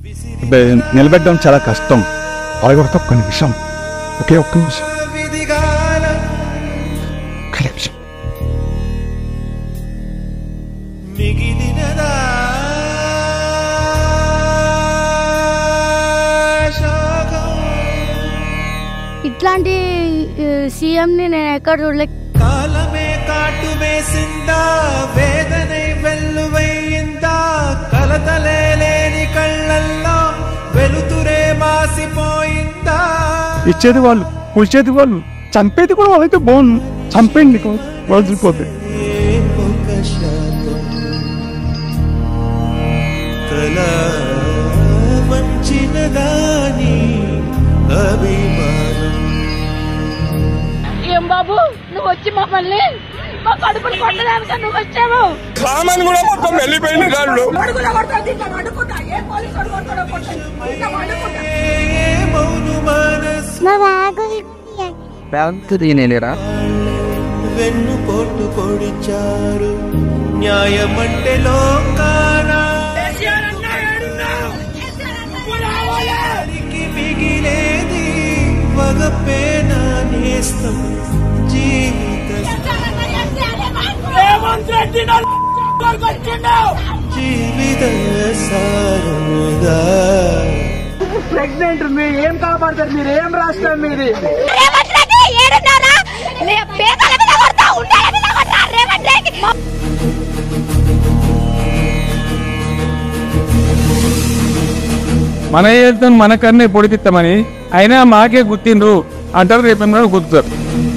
అంటే నిలబెట్టడం చాలా కష్టం అలాగే ఒక్క నిమిషం ఒకే ఒక్క నిమిషం ఒక్క నిమిషం మిగిలినదా శోకం ఇట్లాంటి సీఎంని నేను ఎక్కడ చూడలే కాలమే కాటు వేసిందా వేదనై వెల్లువయ్యిందా కలతలే లేని కళ్ళల్లో వెలుతురే మాసిపోయిందా ఇచ్చేది వాళ్ళు కూల్చేది వాళ్ళు చంపేది కూడా వాళ్ళైతే బాగుంది చంపేయండి వదిలిపోతే ఏ ఒక శాపం తల వంచిన దాని అభిమానం ఏం బాబు నువ్వు వచ్చి మమ్మల్ని మా కడుపులు కొట్టడానికి నువ్వు వచ్చావు సామాన్ కూడా మొత్తం వెళ్ళిపోయింది దాంట్లో ఏ మౌను మనసు నా బ్యాగ్ బ్యాంక్ తీయలేరా వెన్ను పోటు పొడిచారు న్యాయమంటే లోకానా వారికి మిగిలేది వగపేన నేస్తం జీవిత జీవిత సారముదా రేవంత్ రెడ్డి ఏడున్నారా నీ పేదల మీద కొడతా ఉండాల మీద కొడతా రేవంత్ రెడ్డి మన వెళ్తాం మన కన్నే పొడిపిస్తామని అయినా మాకే గుర్తిండ్రు అంటారు రేపు గుర్తుతారు